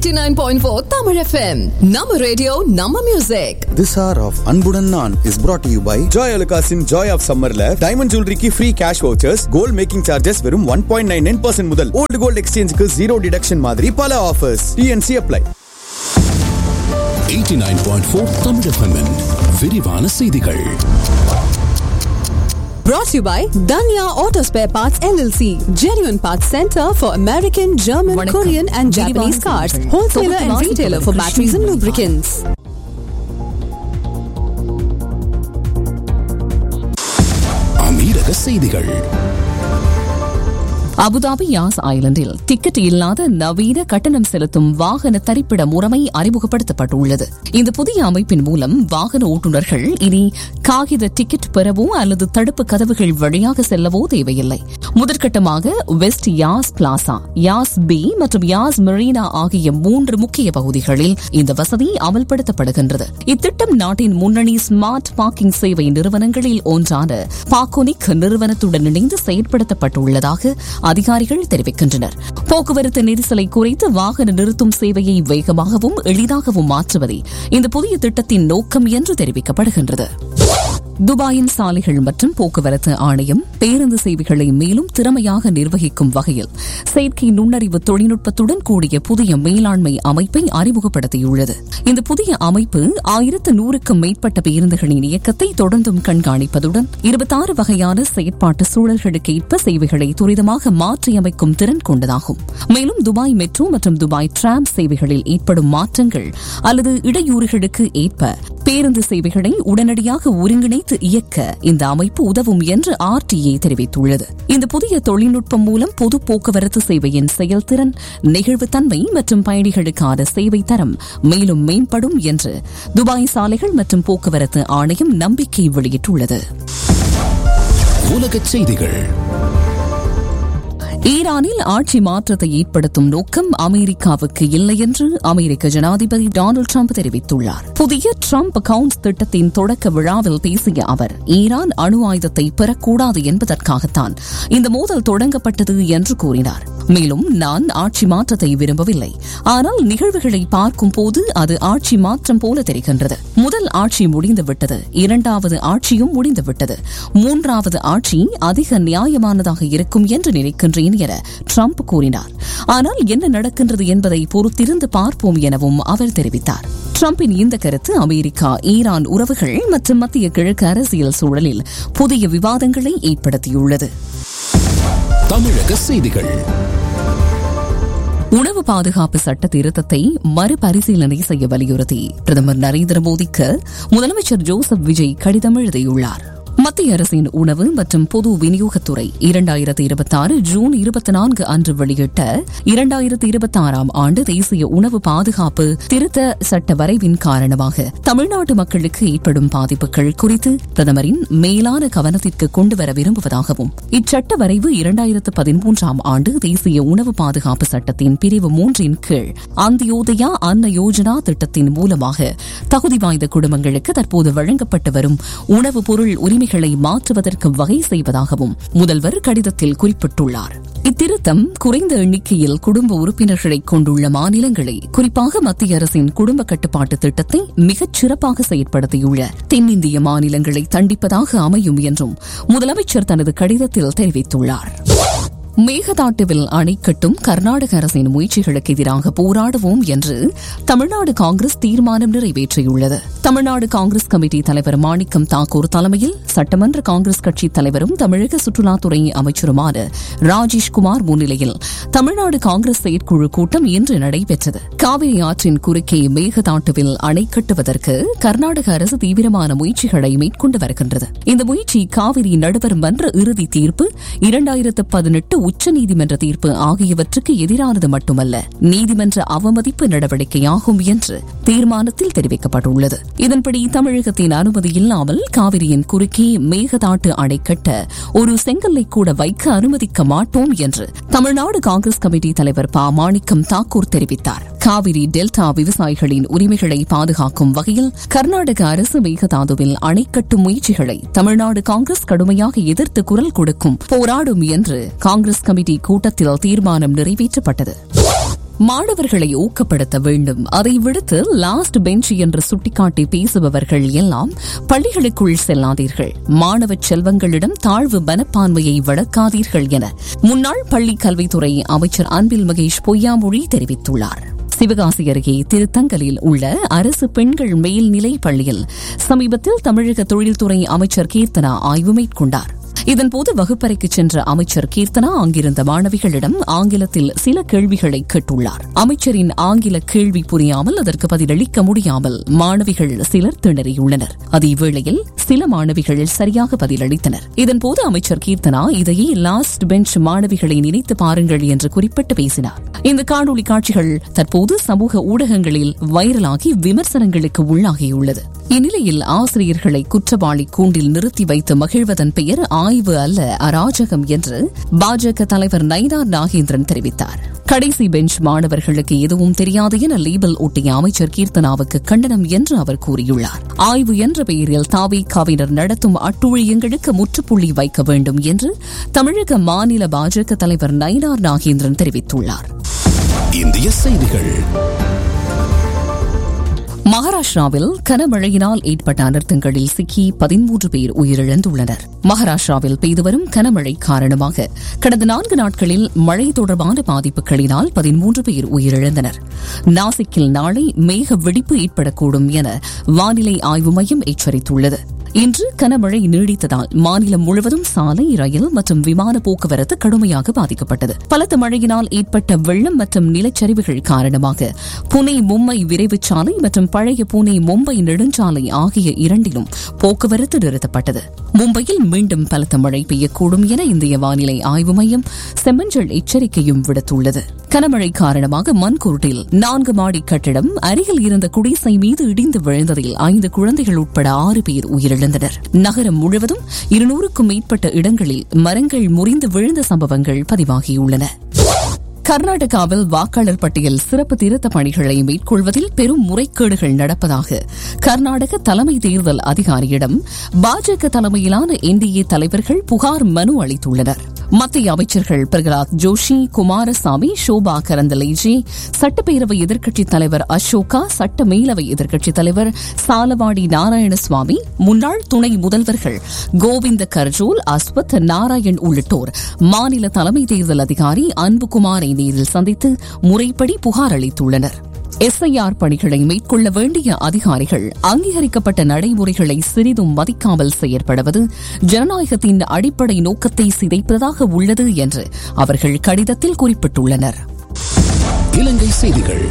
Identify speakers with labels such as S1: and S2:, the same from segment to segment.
S1: 89.4 Tamil FM. Nama radio, Nama music.
S2: This hour of அன்புடன் நான் is brought to you by joy அலுகாஸின் joy of சம்மர்ல diamond ஜுவல்லரிக்கு free cash vouchers gold making charges வெறும் one point nine nine percent முதல் old gold எக்ஸ்சேஞ்சுக்கு zero deduction மாதிரி பல offers TNC apply
S3: 89.4 Tamil FM -இன் விரிவான செய்திகள்
S1: Brought to you by Danya Auto Spare Parts LLC. Genuine Parts Center for American, German, Korean and Japanese cars. Wholesaler and retailer for batteries and lubricants.
S3: அமீரக செய்திகள்
S4: Abu Dhabi யாஸ் ஐலண்டில் ticket இல்லாத நவீன கட்டணம் செலுத்தும் வாகன தரிப்பிட முறைமை அறிமுகப்படுத்தப்பட்டுள்ளது இந்த புதிய அமைப்பின் மூலம் வாகன ஓட்டுநர்கள் இனி காகித டிக்கெட் பெறவோ அல்லது தடுப்பு கதவுகள் வழியாக செல்லவோ தேவையில்லை முதற்கட்டமாக west Yas plaza Yas B மற்றும் யாஸ் மெரீனா ஆகிய மூன்று முக்கிய பகுதிகளில் இந்த வசதி அமல்படுத்தப்படுகின்றது இத்திட்டம் நாட்டின் முன்னணி ஸ்மார்ட் பார்க்கிங் சேவை நிறுவனங்களில் ஒன்றான பாக்கோனிக் நிறுவனத்துடன் இணைந்து செயற்படுத்தப்பட்டுள்ளதாக அதிகாரிகள் தெரிவிக்கின்றனர் போக்குவரத்து நெரிசலை குறைத்து வாகன நிறுத்தும் சேவையை வேகமாகவும் எளிதாகவும் மாற்றுவதே இந்த புதிய திட்டத்தின் நோக்கம் என்று தெரிவிக்கப்படுகின்றது துபாயின் சாலைகள் மற்றும் போக்குவரத்து ஆணையம் பேருந்து சேவைகளை மேலும் திறமையாக நிர்வகிக்கும் வகையில் செயற்கை நுண்ணறிவு தொழில்நுட்பத்துடன் கூடிய புதிய மேலாண்மை அமைப்பை அறிமுகப்படுத்தியுள்ளது இந்த புதிய அமைப்பு ஆயிரத்து நூறுக்கும் மேற்பட்ட பேருந்துகளின் இயக்கத்தை தொடர்ந்தும் கண்காணிப்பதுடன் இருபத்தாறு வகையான செயற்பாட்டு சூழல்களுக்கு ஏற்ப சேவைகளை துரிதமாக மாற்றியமைக்கும் திறன் கொண்டதாகும் மேலும் துபாய் மெட்ரோ மற்றும் துபாய் டிராம் சேவைகளில் ஏற்படும் மாற்றங்கள் அல்லது இடையூறுகளுக்கு ஏற்ப பேருந்து சேவைகளை உடனடியாக ஒருங்கிணைத்து இயக்க இந்த அமைப்பு உதவும் என்று ஆர்டிஏ தெரிவித்துள்ளது இந்த புதிய தொழில்நுட்பம் மூலம் பொது போக்குவரத்து சேவையின் செயல்திறன் நெகிழ்வுத்தன்மை மற்றும் பயணிகளுக்கான சேவை தரம் மேலும் மேம்படும் என்று துபாய் சாலைகள் மற்றும் போக்குவரத்து ஆணையம் நம்பிக்கை வெளியிட்டுள்ளது
S3: உலகச் செய்திகள்
S4: ஈரானில் ஆட்சி மாற்றத்தை ஏற்படுத்தும் நோக்கம் அமெரிக்காவுக்கு இல்லை என்று அமெரிக்க ஜனாதிபதி டொனால்டு ட்ரம்ப் தெரிவித்துள்ளார் புதிய ட்ரம்ப் அக்கவுண்ட்ஸ் திட்டத்தின் தொடக்க விழாவில் பேசிய அவர் ஈரான் அணு ஆயுதத்தை பெறக்கூடாது என்பதற்காகத்தான் இந்த மோதல் தொடங்கப்பட்டது என்று கூறினார் மேலும் நான் ஆட்சி மாற்றத்தை விரும்பவில்லை ஆனால் நிகழ்வுகளை பார்க்கும் போது அது ஆட்சி மாற்றம் போல தெரிகின்றது முதல் ஆட்சி முடிந்துவிட்டது இரண்டாவது ஆட்சியும் முடிந்துவிட்டது மூன்றாவது ஆட்சி அதிக நியாயமானதாக இருக்கும் என்று நினைக்கின்றேன் என ட்ரம்ப் கூறினார் ஆனால் என்ன நடக்கின்றது என்பதை பொறுத்திருந்து பார்ப்போம் எனவும் அவர் தெரிவித்தார் ட்ரம்பின் இந்த கருத்து அமெரிக்கா ஈரான் உறவுகள் மற்றும் மத்திய கிழக்கு அரசியல் சூழலில் புதிய விவாதங்களை ஏற்படுத்தியுள்ளது
S3: தமிழக செய்திகள்
S4: உணவு பாதுகாப்பு சட்ட திருத்தத்தை மறுபரிசீலனை செய்ய வலியுறுத்தி பிரதமர் நரேந்திர மோடிக்கு முதலமைச்சர் ஜோசப் விஜய் கடிதம் எழுதியுள்ளார் மத்திய அரசின் உணவு மற்றும் பொது விநியோகத்துறை இரண்டாயிரத்தி இருபத்தி ஆறு ஜூன் இருபத்தி நான்கு அன்று வெளியிட்ட இரண்டாயிரத்தி இருபத்தி ஆறாம் ஆண்டு தேசிய உணவு பாதுகாப்பு திருத்த சட்ட வரைவின் காரணமாக தமிழ்நாட்டு மக்களுக்கு ஏற்படும் பாதிப்புகள் குறித்து பிரதமரின் மேலான கவனத்திற்கு கொண்டுவர விரும்புவதாகவும் இச்சட்ட வரைவு இரண்டாயிரத்து பதிமூன்றாம் ஆண்டு தேசிய உணவு பாதுகாப்பு சட்டத்தின் பிரிவு மூன்றின் கீழ் அந்தியோதயா அன்ன யோஜனா திட்டத்தின் மூலமாக தகுதி வாய்ந்த குடும்பங்களுக்கு தற்போது வழங்கப்பட்டு வரும் உணவு பொருள் உரிமைகளை மாற்றுவதற்கு வகை செய்வதாகவும் முதல்வர் கடிதத்தில் குறிப்பிட்டுள்ளார் இத்திருத்தம் குறைந்த எண்ணிக்கையில் குடும்ப உறுப்பினர்களை கொண்டுள்ள மாநிலங்களை குறிப்பாக மத்திய அரசின் குடும்ப கட்டுப்பாட்டு திட்டத்தை மிகச் சிறப்பாக செயற்படுத்தியுள்ள தென்னிந்திய மாநிலங்களை தண்டிப்பதாக அமையும் என்றும் முதலமைச்சர் தனது கடிதத்தில் தெரிவித்துள்ளார் மேகதாட்டுவில் அணை கட்டும் கர்நாடக அரசின் முயற்சிகளுக்கு எதிராக போராடுவோம் என்று தமிழ்நாடு காங்கிரஸ் தீர்மானம் நிறைவேற்றியுள்ளது தமிழ்நாடு காங்கிரஸ் கமிட்டி தலைவர் மாணிக்கம் தாக்கூர் தலைமையில் சட்டமன்ற காங்கிரஸ் கட்சி தலைவரும் தமிழக சுற்றுலாத்துறை அமைச்சருமான ராஜேஷ்குமார் முன்னிலையில் தமிழ்நாடு காங்கிரஸ் செயற்குழு கூட்டம் இன்று நடைபெற்றது காவிரி ஆற்றின் குறுக்கே மேகதாட்டுவில் அணை கட்டுவதற்கு கர்நாடக அரசு தீவிரமான முயற்சிகளை மேற்கொண்டு வருகின்றது இந்த முயற்சி காவிரி நடுவர் மன்ற இறுதி தீர்ப்பு இரண்டாயிரத்து பதினெட்டு உச்சநீதிமன்ற தீர்ப்பு ஆகியவற்றுக்கு எதிரானது மட்டுமல்ல நீதிமன்ற அவமதிப்பு நடவடிக்கையாகும் என்று தீர்மானத்தில் தெரிவிக்கப்பட்டுள்ளது இதன்படி தமிழகத்தின் அனுமதி இல்லாமல் காவிரியின் குறுக்கே மேகதாட்டு அணை கட்ட ஒரு செங்கல்லை கூட வைக்க அனுமதிக்க மாட்டோம் என்று தமிழ்நாடு காங்கிரஸ் கமிட்டி தலைவர் ப மாணிக்கம் தாக்கூர் தெரிவித்தார் காவிரி டெல்டா விவசாயிகளின் உரிமைகளை பாதுகாக்கும் வகையில் கர்நாடக அரசு மேகதாதுவில் அணை கட்டும் முயற்சிகளை தமிழ்நாடு காங்கிரஸ் கடுமையாக எதிர்த்து குரல் கொடுக்கும் போராடும் என்று காங்கிரஸ் கமிட்டி கூட்டத்தில் தீர்மானம் நிறைவேற்றப்பட்டது மாணவர்களை ஊக்கப்படுத்த வேண்டும் அதை விடுத்து லாஸ்ட் பெஞ்ச் என்று சுட்டிக்காட்டி பேசுபவர்கள் எல்லாம் பள்ளிகளுக்குள் செல்லாதீர்கள் மாணவ செல்வங்களிடம் தாழ்வு மனப்பான்மையை வளர்க்காதீர்கள் என முன்னாள் பள்ளி கல்வித்துறை அமைச்சர் அன்பில் மகேஷ் பொய்யாமொழி தெரிவித்துள்ளார் சிவகாசி அருகே திருத்தங்கலில் உள்ள அரசு பெண்கள் மேல்நிலை பள்ளியில் சமீபத்தில் தமிழக தொழில்துறை அமைச்சர் கீர்த்தனா ஆய்வு மேற்கொண்டார் இதன்போது வகுப்பறைக்கு சென்ற அமைச்சர் கீர்த்தனா அங்கிருந்த மாணவிகளிடம் ஆங்கிலத்தில் சில கேள்விகளை கேட்டுள்ளார் அமைச்சரின் ஆங்கில கேள்வி புரியாமல் அதற்கு பதிலளிக்க முடியாமல் மாணவிகள் சிலர் திணறியுள்ளனர் அதேவேளையில் சில மாணவிகள் சரியாக பதிலளித்தனர் இதன்போது அமைச்சர் கீர்த்தனா இதையே லாஸ்ட் பெஞ்ச் மாணவிகளை நினைத்து பாருங்கள் என்று குறிப்பிட்டு பேசினார் இந்த காணொலி காட்சிகள் தற்போது சமூக ஊடகங்களில் வைரலாகி விமர்சனங்களுக்கு உள்ளாகியுள்ளது இந்நிலையில் ஆசிரியர்களை குற்றவாளி கூண்டில் நிறுத்தி வைத்து மகிழ்வதன் பெயர் ஆய்வு அல்ல அராஜகம் என்று பாஜக தலைவர் நயினார் நாகேந்திரன் தெரிவித்தார் கடைசி பெஞ்ச் மாணவர்களுக்கு எதுவும் தெரியாது என லேபிள் ஒட்டிய அமைச்சர் கீர்த்தனாவுக்கு கண்டனம் என்று அவர் கூறியுள்ளார் ஆய்வு என்ற பெயரில் தாவி காவினர் நடத்தும் அட்டுழியங்களுக்கு முற்றுப்புள்ளி வைக்க வேண்டும் என்று தமிழக மாநில பாஜக தலைவர் நயினார் நாகேந்திரன் தெரிவித்துள்ளார்
S3: இந்திய செய்திகள்
S4: மகாராஷ்டிராவில் கனமழையினால் ஏற்பட்ட அனர்த்தங்களில் சிக்கி பதிமூன்று பேர் உயிரிழந்துள்ளனர் மகாராஷ்டிராவில் பெய்து வரும் கனமழை காரணமாக கடந்த நான்கு நாட்களில் மழை தொடர்பான பாதிப்புகளினால் பதிமூன்று பேர் உயிரிழந்தனர் நாசிக்கில் நாளை மேக வெடிப்பு ஏற்படக்கூடும் என வானிலை ஆய்வு மையம் எச்சரித்துள்ளது இன்று கனமழை நீடித்ததால் மாநிலம் முழுவதும் சாலை ரயில் மற்றும் விமான போக்குவரத்து கடுமையாக பாதிக்கப்பட்டது பலத்த மழையினால் ஏற்பட்ட வெள்ளம் மற்றும் நிலச்சரிவுகள் காரணமாக புனே மும்பை விரைவுச் சாலை மற்றும் பழைய புனே மும்பை நெடுஞ்சாலை ஆகிய இரண்டிலும் போக்குவரத்து நிறுத்தப்பட்டது மும்பையில் மீண்டும் பலத்த மழை பெய்யக்கூடும் என இந்திய வானிலை ஆய்வு மையம் செம்மஞ்சள் எச்சரிக்கையும் விடுத்துள்ளது கனமழை காரணமாக மன்கூர்டில் நான்கு மாடி கட்டிடம் அருகில் இருந்த குடிசை மீது இடிந்து விழுந்ததில் ஐந்து குழந்தைகள் உட்பட ஆறு பேர் உயிரிழந்தனர் நகரம் முழுவதும் இருநூறுக்கும் மேற்பட்ட இடங்களில் மரங்கள் முறிந்து விழுந்த சம்பவங்கள் பதிவாகியுள்ளன கர்நாடகாவில் வாக்காளர் பட்டியல் சிறப்பு திருத்த பணிகளை மேற்கொள்வதில் பெரும் முறைகேடுகள் நடப்பதாக கர்நாடக தலைமை தேர்தல் அதிகாரியிடம் பாஜக தலைமையிலான என்டிஏ தலைவர்கள் புகார் மனு அளித்துள்ளனர் மத்திய அமைச்சர்கள் பிரகலாத் ஜோஷி குமாரசாமி ஷோபா கரந்தலேஜி சட்டப்பேரவை எதிர்க்கட்சித் தலைவர் அசோகா சட்ட மேலவை எதிர்க்கட்சித் தலைவர் சாலவாடி நாராயணசுவாமி முன்னாள் துணை முதல்வர்கள் கோவிந்த கர்ஜோல் அஸ்வத் நாராயண் உள்ளிட்டோர் மாநில தலைமை தேர்தல் அதிகாரி அன்புகுமாரை நேரில் சந்தித்து முறைப்படி புகார் அளித்துள்ளனர் எஸ்ஐஆர் பணிகளை மேற்கொள்ள வேண்டிய அதிகாரிகள் அங்கீகரிக்கப்பட்ட நடைமுறைகளை சிறிதும் மதிக்காமல் செயற்படுவது ஜனநாயகத்தின் அடிப்படை நோக்கத்தை சிதைப்பதாக உள்ளது என்று அவர்கள் கடிதத்தில் குறிப்பிட்டுள்ளனர்
S3: இலங்கை செய்திகள்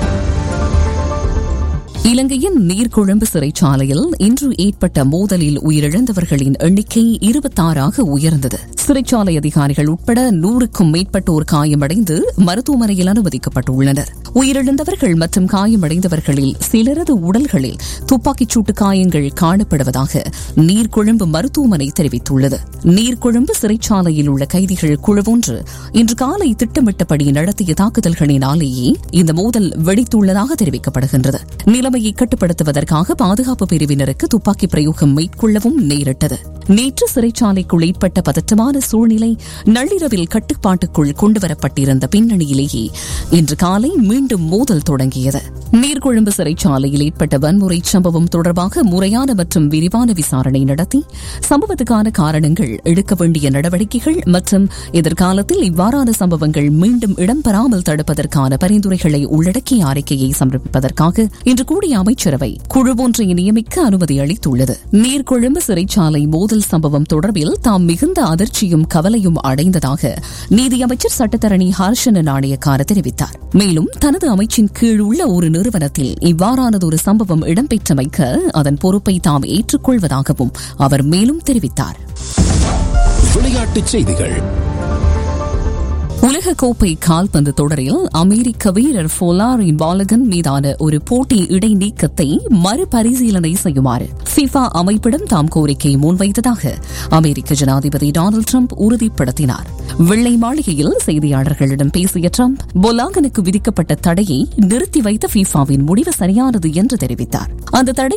S4: இலங்கையின் நீர்கொழும்பு சிறைச்சாலையில் இன்று ஏற்பட்ட மோதலில் உயிரிழந்தவர்களின் எண்ணிக்கை இருபத்தாறாக உயர்ந்தது சிறைச்சாலை அதிகாரிகள் உட்பட நூறுக்கும் மேற்பட்டோர் காயமடைந்து மருத்துவமனையில் அனுமதிக்கப்பட்டுள்ளனர் உயிரிழந்தவர்கள் மற்றும் காயமடைந்தவர்களில் சிலரது உடல்களில் துப்பாக்கிச் சூட்டு காயங்கள் காணப்படுவதாக நீர்கொழும்பு மருத்துவமனை தெரிவித்துள்ளது நீர்கொழும்பு சிறைச்சாலையில் உள்ள கைதிகள் குழுவொன்று இன்று காலை திட்டமிட்டபடி நடத்திய தாக்குதல்களினாலேயே இந்த மோதல் வெடித்துள்ளதாக தெரிவிக்கப்படுகின்றது நிலைமையை கட்டுப்படுத்துவதற்காக பாதுகாப்பு பிரிவினருக்கு துப்பாக்கி பிரயோகம் மேற்கொள்ளவும் நேரிட்டது நேற்று சிறைச்சாலைக்குள் ஏற்பட்ட பதற்றமான சூழ்நிலை நள்ளிரவில் கட்டுப்பாட்டுக்குள் கொண்டுவரப்பட்டிருந்த பின்னணியிலேயே இன்று காலை மீண்டும் மோதல் தொடங்கியது நீர்கொழும்பு சிறைச்சாலையில் ஏற்பட்ட வன்முறை சம்பவம் தொடர்பாக முறையான மற்றும் விரிவான விசாரணை நடத்தி சம்பவத்துக்கான காரணங்கள் எடுக்க வேண்டிய நடவடிக்கைகள் மற்றும் எதிர்காலத்தில் இவ்வாறான சம்பவங்கள் மீண்டும் இடம்பெறாமல் தடுப்பதற்கான பரிந்துரைகளை உள்ளடக்கிய அறிக்கையை சமர்ப்பிப்பதற்காக இன்று கூடிய அமைச்சரவை குழு ஒன்றை நியமிக்க அனுமதி அளித்துள்ளது நீர்கொழும்பு சிறைச்சாலை மோதல் சம்பவம் தொடர்பில் தாம் மிகுந்த அதிர்ச்சியும் கவலையும் அடைந்ததாக நீதியமைச்சர் சட்டத்தரணி ஹர்ஷன நாணயக்கார தெரிவித்தார் மேலும் தனது அமைச்சின் கீழ் உள்ள ஒரு நிறுவனத்தில் இவ்வாறானதொரு சம்பவம் இடம்பெற்றமைக்க அதன் பொறுப்பை தாம் ஏற்றுக்கொள்வதாகவும் அவர் மேலும் தெரிவித்தார்
S3: விளையாட்டுச் செய்திகள்
S4: உலகக்கோப்பை கால்பந்து தொடரில் அமெரிக்க வீரர் ஃபோலாரின் பாலகன் மீதான ஒரு போட்டி இடைநீக்கத்தை மறுபரிசீலனை செய்யுமாறு ஃபிஃபா அமைப்பிடம் தாம் கோரிக்கை முன்வைத்ததாக அமெரிக்க ஜனாதிபதி டொனால்டு ட்ரம்ப் உறுதிப்படுத்தினார் வெள்ளை மாளிகையில் செய்தியாளர்களிடம் பேசிய ட்ரம்ப் பொலாகனுக்கு விதிக்கப்பட்ட தடையை நிறுத்தி வைத்த ஃபிஃபாவின் முடிவு சரியானது என்று தெரிவித்தார் அந்த தடை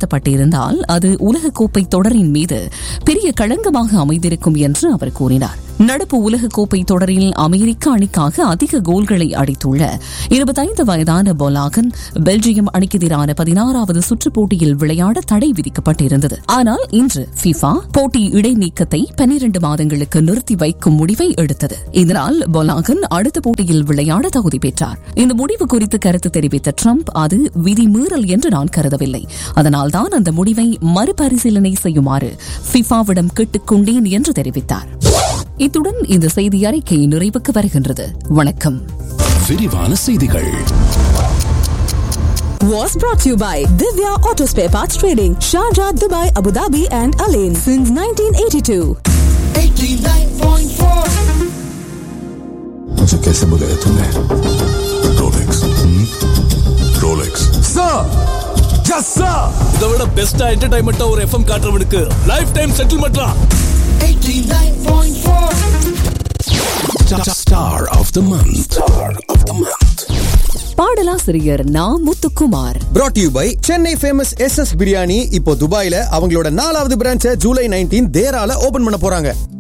S4: அமல்படுத்தப்பட்டிருந்தால் அது உலகக்கோப்பை தொடரின் மீது பெரிய களங்கமாக அமைந்திருக்கும் என்று அவர் கூறினார் நடப்பு உலகக்கோப்பை தொடரில் அமெரிக்க அணிக்காக அதிக கோல்களை அடித்துள்ள இருபத்தைந்து வயதான பொலாகன் பெல்ஜியம் அணிக்கு எதிரான பதினாறாவது சுற்றுப் போட்டியில் விளையாட தடை விதிக்கப்பட்டிருந்தது ஆனால் இன்று ஃபிஃபா போட்டி இடைநீக்கத்தை பனிரண்டு மாதங்களுக்கு நிறுத்தி வைக்கும் முடிவை எடுத்தது இதனால் பொலாகன் அடுத்த போட்டியில் விளையாட தகுதி பெற்றார் இந்த முடிவு குறித்து கருத்து தெரிவித்த ட்ரம்ப் அது விதிமீறல் என்று நான் கருதவில்லை அதனால்தான் அந்த முடிவை மறுபரிசீலனை செய்யுமாறு ஃபிஃபாவிடம் கேட்டுக்கொண்டேன் என்று தெரிவித்தார் இத்துடன் இந்த செய்தி அறிக்கை நிறைவுக்கு வருகின்றது வணக்கம்
S3: விரிவான செய்திகள்
S1: Was brought to you by Divya Auto Spare Parts Trading, Sharjah, Dubai, Abu Dhabi, and Alain since 1982.
S5: मुझे कैसे बुलाया तुमने रोलेक्स रोलेक्स
S6: இதை விட பெஸ்டா என்டர்டைன்மெண்டா ஒரு எஃப்எம் காட்டுறவனுக்கு லைஃப் டைம் செட்டில்மெண்ட்லாம்
S3: Star of the month. Star of the month.
S4: பாடலாசிரியர் Na Muthukumar
S2: brought to you by Chennai famous S S biryani இப்போ துபாயில அவங்களோட நாலாவது பிரான்ச்சை ஜூலை நைன்டீன் தேரால ஓபன் பண்ண போறாங்க